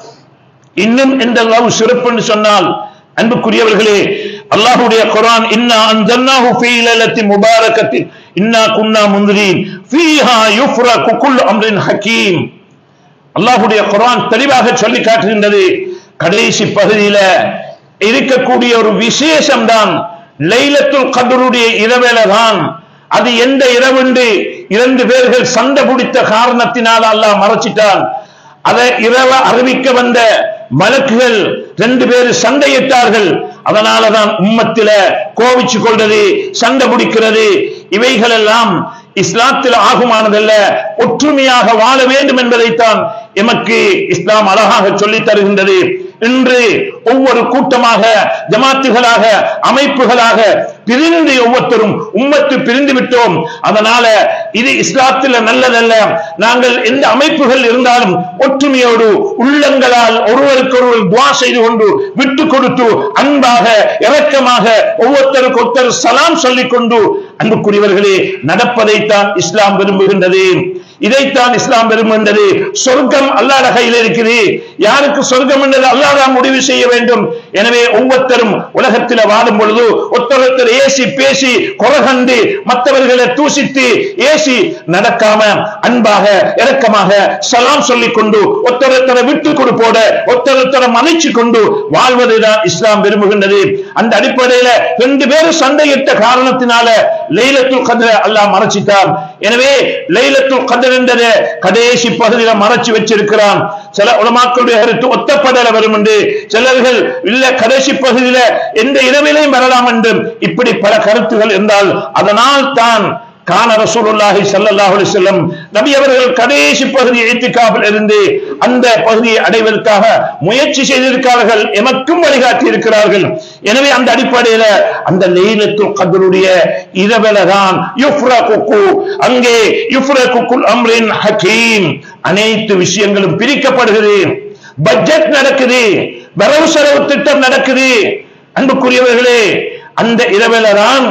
Speaker 1: இன்னும் எந்த அளவு சிறப்புன்னு சொன்னால் அன்புக்குரியவர்களே அல்லாஹ்வுடைய குர்ஆன் இன்னா அன்சல்னாஹு ஃபீ லைலத்தின் முபாரக்கத்தின் இன்னா குன்னா முன்திரீன் ஃபீஹா யுஃப்ரகு குல்லு அம்ரின் ஹக்கீம் அல்லாஹ்வுடைய குர்ஆன் தெளிவாக சொல்லி காட்டுகின்றது கடைசி பகுதியில இருக்கக்கூடிய ஒரு விசேஷம் தான் லைலத்துல் கதருடைய இரவேல தான் அது எந்த இரவுண்டு இரண்டு பேர்கள் சண்டை பிடித்த காரணத்தினால் அல்லாஹ் மறைச்சிட்டான் அதை இரவ அறிவிக்க வந்த மலக்குகள் ரெண்டு பேர் சண்டையிட்டார்கள் அதனாலதான் உம்மத்தில கோவிச்சு கொள்றது சண்டை பிடிக்கிறது இவைகள் எல்லாம் இஸ்லாத்தில் ஆகுமானதல்ல ஒற்றுமையாக வாழ வேண்டும் என்பதைத்தான் எமக்கு இஸ்லாம் அழகாக சொல்லித் தருகின்றது இன்று ஒவ்வொரு கூட்டமாக ஜமாத்துகளாக அமைப்புகளாக பிரிந்து ஒவ்வொருத்தரும் உம்மத்து பிரிந்து விட்டோம் அதனால இது இஸ்லாத்தில் நல்லதல்ல நாங்கள் எந்த அமைப்புகள் இருந்தாலும் ஒற்றுமையோடு உள்ளங்களால் ஒருவருக்கொருவர் துவா செய்து கொண்டு விட்டு கொடுத்து அன்பாக இரக்கமாக ஒவ்வொருத்தருக்கு ஒருத்தர் சலாம் சொல்லிக் கொண்டு அன்புக்குரியவர்களே நடப்பதைத்தான் இஸ்லாம் விரும்புகின்றது இதைத்தான் இஸ்லாம் விரும்புகின்றது சொர்க்கம் அல்லாத கையில் இருக்குது யாருக்கு சொர்க்கம் என்றது அல்லாதான் முடிவு செய்ய வேண்டும் எனவே ஒவ்வொருத்தரும் உலகத்தில் வாழும் பொழுது ஒருத்தர் ஏசி பேசி கொலகண்டு மற்றவர்களை தூசித்து ஏசி நடக்காம அன்பாக இரக்கமாக சலாம் சொல்லிக் கொண்டு ஒருத்தரத்தரை விட்டு கொடுப்போட ஒருத்தரத்தரை மன்னிச்சு கொண்டு வாழ்வதுதான் இஸ்லாம் விரும்புகின்றது அந்த அடிப்படையில ரெண்டு பேரும் சண்டையிட்ட காரணத்தினால லைலத்துல் கத்ர அல்லாஹ் மறைச்சிட்டான் எனவே லைலத்துல் கத்ர் என்றது கடைசி பகுதியில மறைச்சு வச்சிருக்கிறான் சில உலமாக்களுடைய கருத்து ஒத்தப்படல வரும் என்று சிலர்கள் இல்ல கடைசி பகுதியில எந்த இரவிலையும் வரலாம் என்றும் இப்படி பல கருத்துகள் இருந்தால் அதனால் தான் கான ரசூலுல்லாஹி ஸல்லல்லாஹு அலைஹி வஸல்லம் நபி அவர்கள் கடைசி பகுதி இத்திகாஃபில் இருந்து அந்த பகுதியை அடைவதற்காக முயற்சி செய்திருக்கிறார்கள் எமக்கும் வழிகாட்டி இருக்கிறார்கள் எனவே அந்த அடிப்படையில அந்த லைலத்துல் கத்ருடைய இரவில தான் யுஃப்ரகுகு அங்கே யுஃப்ரகுல் அம்ரின் ஹகீம் அனைத்து விஷயங்களும் பிரிக்கப்படுகிறது பட்ஜெட் நடக்குது வரவு செலவு திட்டம் நடக்குது அன்புக்குரியவர்களே அந்த இரவில தான்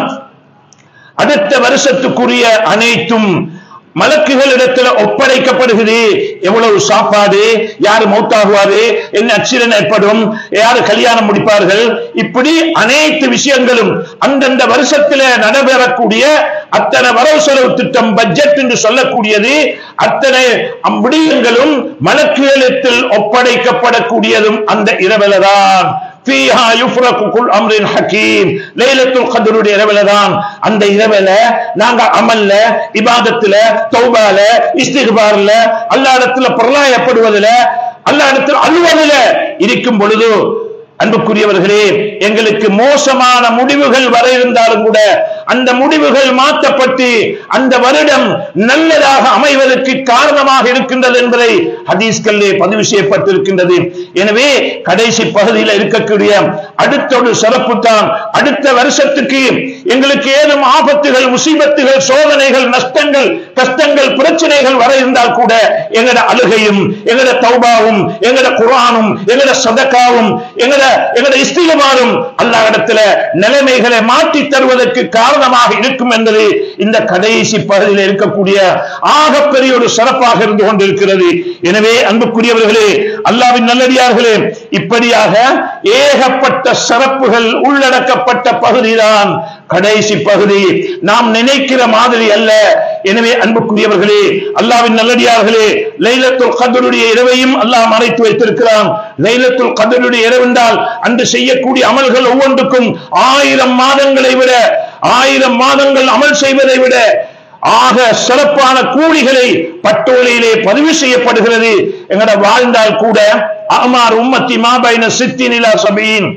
Speaker 1: அடுத்த வருஷத்துக்குரிய அனைத்தும் மலக்குகளிடத்துல ஒப்படைக்கப்படுகிறது எவ்வளவு சாப்பாடு யாரு மௌத்தாகுவாரு என்ன அக்சிடென்ட் ஏற்படும் யாரு கல்யாணம் முடிப்பார்கள் இப்படி அனைத்து விஷயங்களும் அந்தந்த வருஷத்துல நடைபெறக்கூடிய அத்தனை வரவு செலவு திட்டம் பட்ஜெட் என்று சொல்லக்கூடியது அத்தனை விடயங்களும் மலக்குகளிடத்தில் ஒப்படைக்கப்படக்கூடியதும் அந்த இரவில்தான் ஃபீஹா யுஃப்ரகு குல் அம்ரின் ஹக்கீம் லைலத்துல் கத்ருடைய இரவில தான் அந்த இரவில நாங்க அமல்ல இபாதத்துல தௌபால இஸ்திக்பார்ல அல்லாஹ் இடத்துல பிரளயப்படுவதில் அல்லாஹ் இடத்துல அழுவதில் இருக்கும் பொழுது அன்புக்குரியவர்களே எங்களுக்கு மோசமான முடிவுகள் வர இருந்தாலும் கூட அந்த முடிவுகள் மாற்றப்பட்டு அந்த வருடம் நல்லதாக அமைவதற்கு காரணமாக இருக்கின்றது என்பதை ஹதீஸ்களிலே பதிவு செய்யப்பட்டிருக்கின்றது எனவே கடைசி பகுதியில் இருக்கக்கூடிய அடுத்த ஒரு சிறப்பு தான் அடுத்த வருஷத்துக்கு எங்களுக்கு ஏதும் ஆபத்துகள் முசீபத்துகள் சோதனைகள் நஷ்டங்கள் கஷ்டங்கள் பிரச்சனைகள் வர இருந்தால் கூட எங்கட அழுகையும் எங்கட தௌபாவும் எங்கட குரானும் எங்கட சதக்காவும் எங்கட எங்கட இஸ்திகமாரும் அல்லாஹ் இடத்துல நிலைமைகளை மாற்றி தருவதற்கு காரணமாக இருக்கும் என்பது இந்த கடைசி பகுதியில் இருக்கக்கூடிய ஆகப்பெரிய ஒரு சிறப்பாக இருந்து கொண்டிருக்கிறது எனவே அன்புக்குரியவர்களே அல்லாவின் நல்லடியார்களே இப்படியாக ஏகப்பட்ட சிறப்புகள் உள்ளடக்கப்பட்ட பகுதிதான் கடைசி பகுதி நாம் நினைக்கிற மாதிரி அல்ல எனவே அன்புக்குரியவர்களே அல்லாவின் நல்லடியார்களே லைலத்துல் கதருடைய இரவையும் அல்லாஹ் மறைத்து வைத்திருக்கிறான் லைலத்துல் கதருடைய இரவென்றால் அன்று செய்யக்கூடிய அமல்கள் ஒவ்வொன்றுக்கும் ஆயிரம் மாதங்களை விட ஆயிரம் மாதங்கள் அமல் செய்வதை விட ஆக சிறப்பான கூலிகளை பட்டோலையிலே பதிவு செய்யப்படுகிறது எங்கட வாழ்ந்தால் கூட அமார் உம்மத்தி மாபைன சித்தி நிலா சபையின்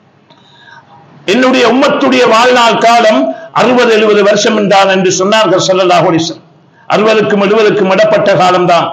Speaker 1: என்னுடைய உம்மத்துடைய வாழ்நாள் காலம் அறுபது எழுபது வருஷம் என்றான் என்று சொன்னார்கள் ஸல்லல்லாஹு அலைஹி வஸல்லம் அறுபதுக்கும் எழுபதுக்கும் இடப்பட்ட காலம்தான்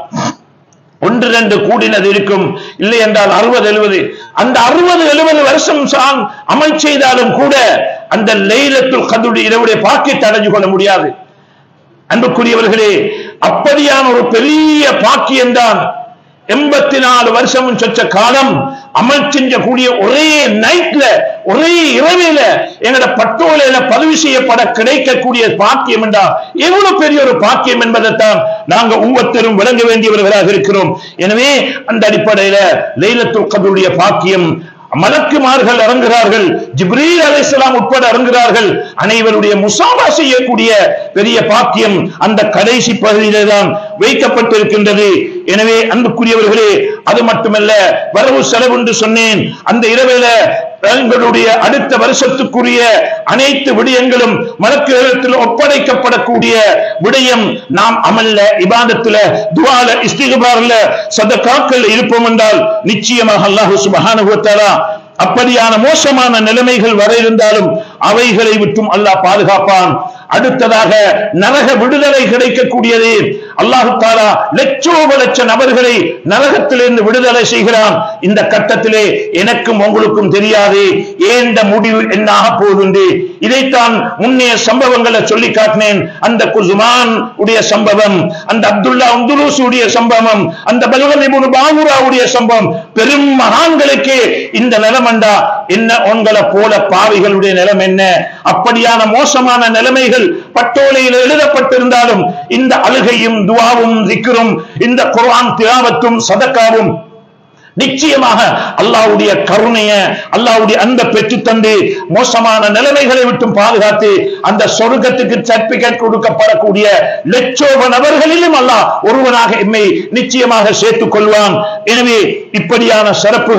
Speaker 1: ஒன்று ரெண்டு கூடினது இருக்கும் இல்லை என்றால் அறுபது எழுபது அந்த அறுபது எழுபது வருஷம் சான் அமல் செய்தாலும் கூட அந்த லைலத்துல் கதுடைய இரவுடைய பாக்கியத்தை அடைஞ்சு கொள்ள முடியாது அன்புக்குரியவர்களே அப்படியான ஒரு பெரிய பாக்கியம்தான் எண்பத்தி நாலு வருஷமும் சொச்ச காலம் அமல் செஞ்ச கூடிய ஒரே நைட்ல ஒரே இரவில எங்கட பட்டோலையில பதிவு செய்யப்பட கிடைக்கக்கூடிய பாக்கியம் என்றா எவ்வளவு பெரிய ஒரு பாக்கியம் என்பதைத்தான் நாங்க ஒவ்வொருத்தரும் விளங்க வேண்டியவர்களாக இருக்கிறோம் எனவே அந்த அடிப்படையில லைலத்துல் கதருடைய பாக்கியம் மலக்குமார்கள் இறங்குகிறார்கள் ஜிப்ரீல் அலைஹிஸ்ஸலாம் உட்பட இறங்குகிறார்கள் அனைவருடைய முசாபா செய்யக்கூடிய பெரிய பாக்கியம் அந்த கடைசி பகுதியிலே தான் வைக்கப்பட்டிருக்கின்றது எனவே அன்புக்குரியவர்களே அது மட்டுமல்ல வரவு செலவு என்று சொன்னேன் அந்த இரவில எங்களுடைய அடுத்த வருஷத்துக்குரிய அனைத்து விடயங்களும் மலக்குகளிடத்தில் ஒப்படைக்கப்படக்கூடிய விடயம் நாம் அமல்ல இபாதத்துல துவால இஸ்திகபார்ல சதகாக்கள் இருப்போம் என்றால் நிச்சயமாக அல்லாஹு சுபஹானஹு வ தஆலா அப்படியான மோசமான நிலைமைகள் வர இருந்தாலும் அவைகளை விட்டும் அல்லாஹ் பாதுகாப்பான் அடுத்ததாக நரக விடுதலை கிடைக்கக்கூடியது அல்லாஹு தாலா லட்சோப லட்ச நபர்களை நரகத்திலிருந்து விடுதலை செய்கிறான் இந்த கட்டத்திலே எனக்கும் உங்களுக்கும் தெரியாது ஏந்த முடிவு என்னாக போகுது இதைத்தான் முன்னைய சம்பவங்களை சொல்லி காட்டினேன் அந்த குசுமான் உடைய சம்பவம் அந்த அப்துல்லா உந்துலூஸ் உடைய சம்பவம் அந்த பல்வனிபுன் பாபுராவுடைய சம்பவம் பெரும் மகான்களுக்கு இந்த நிலமண்டா என்ன உங்களை போல பாவிகளுடைய நிலம் என்ன அப்படியான மோசமான நிலைமைகள் பட்டோலையில் எழுதப்பட்டிருந்தாலும் இந்த அழுகையும் துவாவும் திக்ரும் இந்த குர்ஆன் திலாவத்தும் சதக்காவும் நிச்சயமாக அல்லாஹ்வுடைய கருணைய அல்லாஹ்வுடைய அன்பை பெற்று தந்து மோசமான நிலைமைகளை விட்டும் பாதுகாத்து அந்த சொர்க்கத்துக்கு சர்டிபிகேட் கொடுக்கப்படக்கூடிய லட்சோப நபர்களிலும் அல்லாஹ் ஒருவனாக எம்மை நிச்சயமாக சேர்த்துக் கொள்வான் எனவே இப்படியான சிறப்புகள்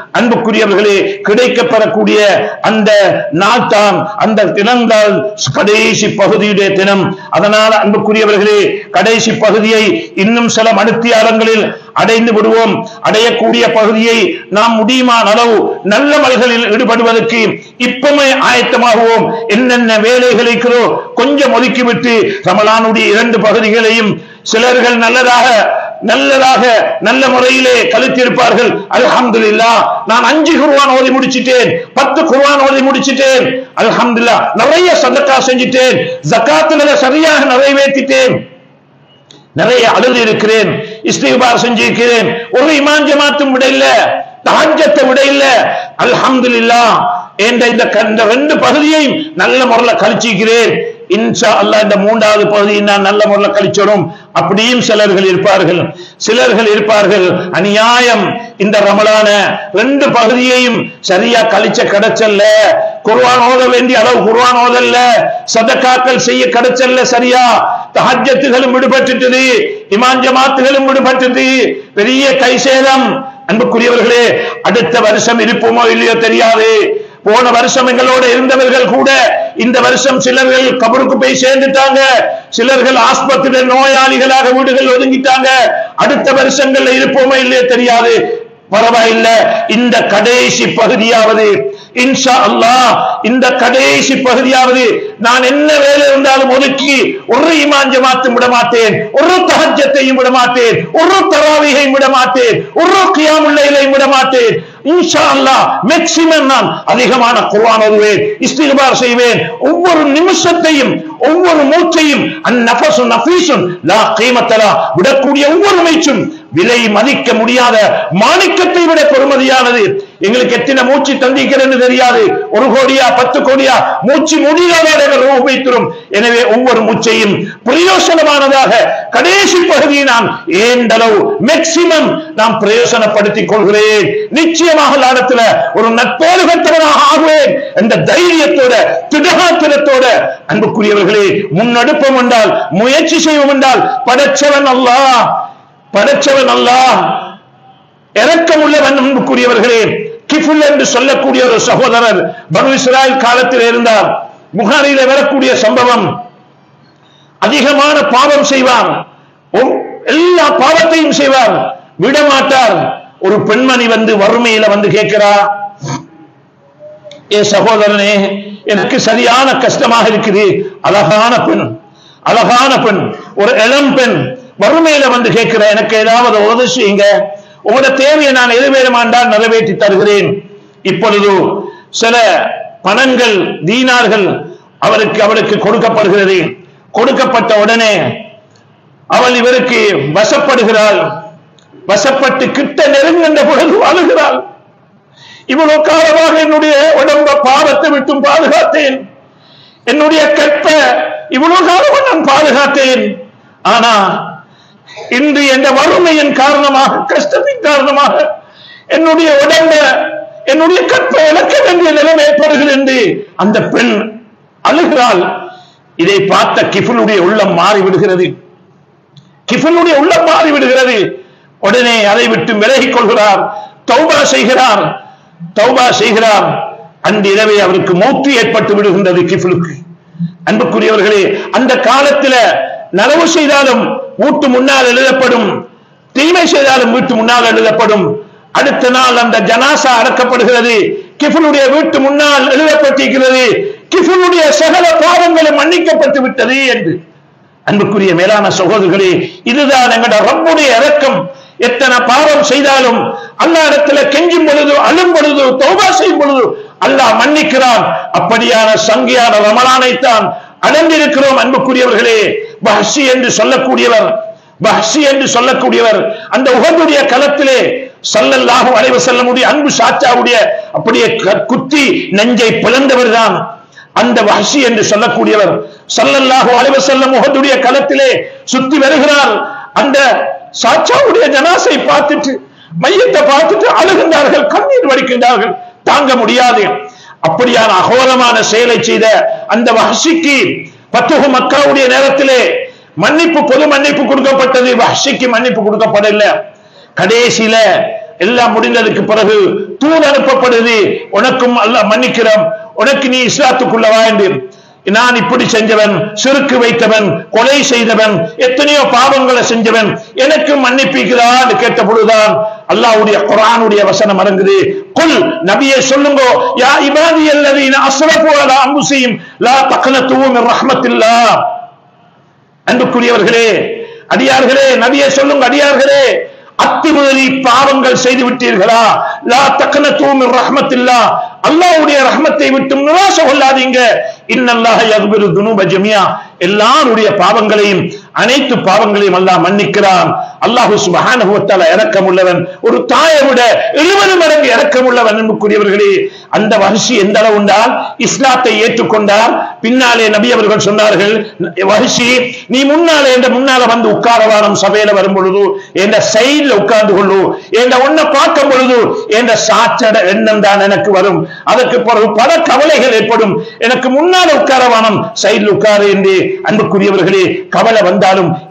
Speaker 1: அன்புக்குரியவர்களே கிடைக்கப்பெறக்கூடிய அந்த நாள் தான் அந்த தினங்கள் கடைசி பகுதியுடைய தினம் அதனால் அன்புக்குரியவர்களே கடைசி பகுதியை இன்னும் சில மணித்தியாலங்களில் அடைந்து விடுவோம் அடையக்கூடிய பகுதியை நாம் முடியுமான அளவு நல்ல மல்களில் ஈடுபடுவதற்கு இப்பமே ஆயத்தமாகுவோம் என்னென்ன வேலைகள் இருக்கிறோ கொஞ்சம் ஒதுக்கிவிட்டு ரமலானுடைய இரண்டு பகுதிகளையும் சிலர்கள் நல்லதாக நல்லதாக நல்ல முறையிலே கழித்திருப்பார்கள் அல்ஹம்துலில்லா நான் அஞ்சு குர்ஆன் ஓதி முடிச்சிட்டேன் பத்து குர்ஆன் ஓதி முடிச்சிட்டேன் அல்ஹம்துலில்லா நிறைய சதக்கா செஞ்சிட்டேன் ஜக்காத்துகளை சரியாக நிறைவேற்றிட்டேன் நிறைய அழுது இருக்கிறேன் இஸ்திகார் செஞ்சிருக்கிறேன் ஒரு இமான் ஜமாத்தும் விட இல்ல தஹஜத்தை விட இல்ல அல்ஹம்துலில்லா என்ற இந்த க- இந்த ரெண்டு பகுதியையும் நல்ல முறையில கழிச்சிக்கிறேன் இன்ஷா அல்லாஹ் இந்த மூன்றாவது பகுதியை நான் நல்ல முறையில் கழிச்சிடும் அப்படியும் சிலர்கள் இருப்பார்கள் சிலர்கள் இருப்பார்கள் அநியாயம் இந்த ரமலான ரெண்டு பகுதியையும் சரியா கழிச்ச கிடைச்சல்ல குர்ஆன் ஓத வேண்டிய அளவு குர்ஆன் ஓதல்ல சதக்காக்கள் செய்ய கிடைச்சல்ல சரியா தஹஜத்துகளும் விடுபட்டுட்டது இமான் ஜமாத்துகளும் விடுபட்டது பெரிய கை சேதம் அன்புக்குரியவர்களே அடுத்த வருஷம் இருப்போமோ இல்லையோ தெரியாது போன வருஷம் எங்களோட இருந்தவர்கள் கூட இந்த வருஷம் சிலர்கள் கபருக்கு போய் சேர்ந்துட்டாங்க சிலர்கள் ஆஸ்பத்திரியில் நோயாளிகளாக வீடுகள் ஒதுங்கிட்டாங்க அடுத்த வருஷங்கள்ல இருப்போமோ இல்லையோ தெரியாது பரவாயில்ல இந்த கடைசி பகுதியாவது இன்ஷா அல்லாஹ் இந்த கடைசி பகுதியாவது நான் என்ன வேலை இருந்தாலும் ஒதுக்கி ஒரு இமான் ஜமாத்தும் விட மாட்டேன் ஒரு தஹஜத்தையும் விட மாட்டேன் ஒரு தராவிகையும் விட மாட்டேன் ஒரு கியாமுல்லையும் விட மாட்டேன் இன்ஷா அல்லாஹ் மேக்சிமம் நான் அதிகமான குர்ஆன் ஓதுவேன் இஸ்திக்பார் செய்வேன் ஒவ்வொரு நிமிஷத்தையும் ஒவ்வொரு மூச்சையும் அந்நஃபசு நஃபீசுன் லா கீமத்தலா விடக்கூடிய ஒவ்வொரு மூச்சும் விலை மதிக்க முடியாத மாணிக்கத்தை விட பெருமதியானது எங்களுக்கு எத்தனை மூச்சு தந்திக்கிறன்னு தெரியாது ஒரு கோடியா பத்து கோடியா மூச்சு முடியாத உபயோகிக்கிறோம் எனவே ஒவ்வொரு மூச்சையும் பிரயோசனமானதாக கடைசி பகுதியை நான் ஏண்டளவு மேக்சிமம் நாம் பிரயோசனப்படுத்திக் கொள்கிறேன் நிச்சயமாக லாடத்துல ஒரு நட்பேறு பெற்றவனாக ஆகுவேன் என்ற தைரியத்தோட திடகாத்திரத்தோட அன்புக்குரியவர்களே முன்னெடுப்போம் என்றால் முயற்சி செய்வோம் என்றால் படைச்சவன் அல்லாஹ் படைச்சவன் அல்லாஹ் இரக்கம் உள்ளவன் அன்புக்குரியவர்களே கிஃபுல் என்று சொல்லக்கூடிய ஒரு சகோதரர் பனு இஸ்ராயல் காலத்தில் இருந்தார் புகாரில வரக்கூடிய சம்பவம் அதிகமான பாவம் செய்வார் ஒ- எல்லா பாவத்தையும் செய்வார் விடமாட்டார் ஒரு பெண்மணி வந்து வறுமையில வந்து கேட்கிறா ஏ சகோதரனே எனக்கு சரியான கஷ்டமாக இருக்குது அழகான பெண் அழகான பெண் ஒரு இளம் பெண் வறுமையில வந்து கேட்கிற எனக்கு ஏதாவது உதவி செய்யுங்க உங்களோட தேவையை நான் எதிர்வேறமாண்டால் நிறைவேற்றி தருகிறேன் இப்பொழுது சில பணங்கள் தீனார்கள் அவருக்கு அவருக்கு கொடுக்கப்படுகிறது கொடுக்கப்பட்ட உடனே அவள் இவருக்கு வசப்படுகிறாள் வசப்பட்டு கிட்ட நெருங்குகின்ற பொழுது அழுகிறாள் இவ்வளவு காலமாக என்னுடைய உடம்ப பாவத்தை விட்டும் பாதுகாத்தேன் என்னுடைய கற்ப இவ்வளவு காலமாக நான் பாதுகாத்தேன் ஆனா இன்று என்ற வறுமையின் காரணமாக கஷ்டத்தின் காரணமாக என்னுடைய உடம்ப என்னுடைய கற்பை இழக்க வேண்டிய நிலைமை ஏற்படுகிறது என்று அந்த பெண் அழுகிறாள் இதை பார்த்த கிஃபுனுடைய உள்ளம் மாறி விடுகிறது கிஃபனுடைய உள்ளம் மாறி விடுகிறது உடனே அதை விட்டு விலகிக் கொள்கிறார் தௌபா செய்கிறார் தௌபா செய்கிறார் அன்று இரவே அவருக்கு மௌத்து ஏற்பட்டு விடுகின்றது கிஃபுலுக்கு அன்புக்குரியவர்களே அந்த காலத்துல நலவு செய்தாலும் வீட்டு முன்னால் எழுதப்படும் தீமை செய்தாலும் வீட்டு முன்னால் எழுதப்படும் அடுத்த நாள் அந்த ஜனாசா அடக்கப்படுகிறது கிஃபுனுடைய வீட்டு முன்னால் எழுதப்பட்டிருக்கிறது கிஃபுனுடைய சகல பாவங்களும் மன்னிக்கப்பட்டு விட்டது என்று அன்புக்குரிய மேலான சகோதரர்களே இதுதான் எங்கட ரப்புடைய இரக்கம் எத்தனை பாவம் செய்தாலும் அல்லா இடத்துல கெஞ்சும் பொழுது அழும் பொழுது தௌபா செய்யும் பொழுது அல்லாஹ் மன்னிக்கிறான் அப்படியான சங்கியான ரமலானைத்தான் அடைந்திருக்கிறோம் அன்புக்குரியவர்களே பஹ்ஷி என்று சொல்லக்கூடியவர் பஹ்ஷி என்று சொல்லக்கூடியவர் அந்த உகந்துடைய களத்திலே சல்லல்லாஹு அலைஹி வஸல்லமுடைய அன்பு சாச்சாவுடைய அப்படியே க- குத்தி நெஞ்சை பிளந்தவர் தான் அந்த வஹ்ஷி என்று சொல்லக்கூடியவர் சல்லல்லாஹு அலைஹி வஸல்லம் உஹதுடைய களத்திலே சுத்தி வருகிறார் அந்த சாச்சாவுடைய ஜனாசை பார்த்துட்டு மையத்தை பார்த்துட்டு அழுகின்றார்கள் கண்ணீர் வடிக்கின்றார்கள் தாங்க முடியாது அப்படியான அகோரமான செயலை செய்த அந்த வஹ்ஷிக்கு பத்துகு மக்காவுடைய நேரத்திலே மன்னிப்பு பொது மன்னிப்பு கொடுக்கப்பட்டது வஹ்ஷிக்கு மன்னிப்பு கொடுக்கப்படவில்லை கடைசியில எல்லாம் முடிந்ததுக்கு பிறகு தூது அனுப்பப்படுது உனக்கும் அல்லாஹ் மன்னிக்கிறோம் உனக்கு நீ இஸ்லாத்துக்குள்ள வாழ்ந்து நான் இப்படி செஞ்சவன் சிறுக்கு வைத்தவன் கொலை செய்தவன் எத்தனையோ பாவங்களை செஞ்சவன் எனக்கு மன்னிப்பிக்கிறான் கேட்ட பொழுதுதான் அல்லாஹ்வுடைய குர்ஆனுடைய வசனம் இறங்குது குல் நபியே சொல்லுங்க யா இபாதி அல்லதீன அஸ்ரஃபு அலா அன்ஃபுஸிஹிம் லா தக்னது மின் ரஹ்மத்தில்லாஹ் அன்புக்குரியவர்களே அடியார்களே நபியே சொல்லுங்க அடியார்களே அத்துமீறி பாவங்கள் செய்து விட்டீர்களா லா தக்னது மின் ரஹ்மத்தில்லாஹ் அல்லாஹ்வுடைய ரஹ்மத்தை விட்டு நிராசை கொள்ளாதீங்க இன்னல்லாஹ யக்பிரு துனூப ஜமியா எல்லாருடைய பாவங்களையும் அனைத்து பாவங்களையும் அல்லாஹ் மன்னிக்கிறான் அல்லாஹு சுபஹானஹு வ தஆலா இரக்கமுள்ளவன் ஒரு தாயை விட 70 மடங்கு இரக்கமுள்ளவன் அன்புக்குரியவர்களே அந்த வஹ்ஷி எந்த அளவு உண்டால் இஸ்லாத்தை ஏற்றுக்கொண்டார் பின்னாலே நபி அவர்கள் சொன்னார்கள் வஹ்ஷி நீ முன்னாலே என்ற முன்னால வந்து உட்காரவாரம் சபையில வரும் பொழுது என்ற சைடுல உட்கார்ந்து கொள்ளு என்ற ஒன்ன பார்க்கும் பொழுது என்ற சாச்சட எண்ணம் தான் எனக்கு வரும் அதற்கு பிறகு பல கவலைகள் ஏற்படும் எனக்கு முன்னால உட்காரவானம் சைடில் உட்காரு என்று அன்புக்குரியவர்களே கவலை வந்தாலும்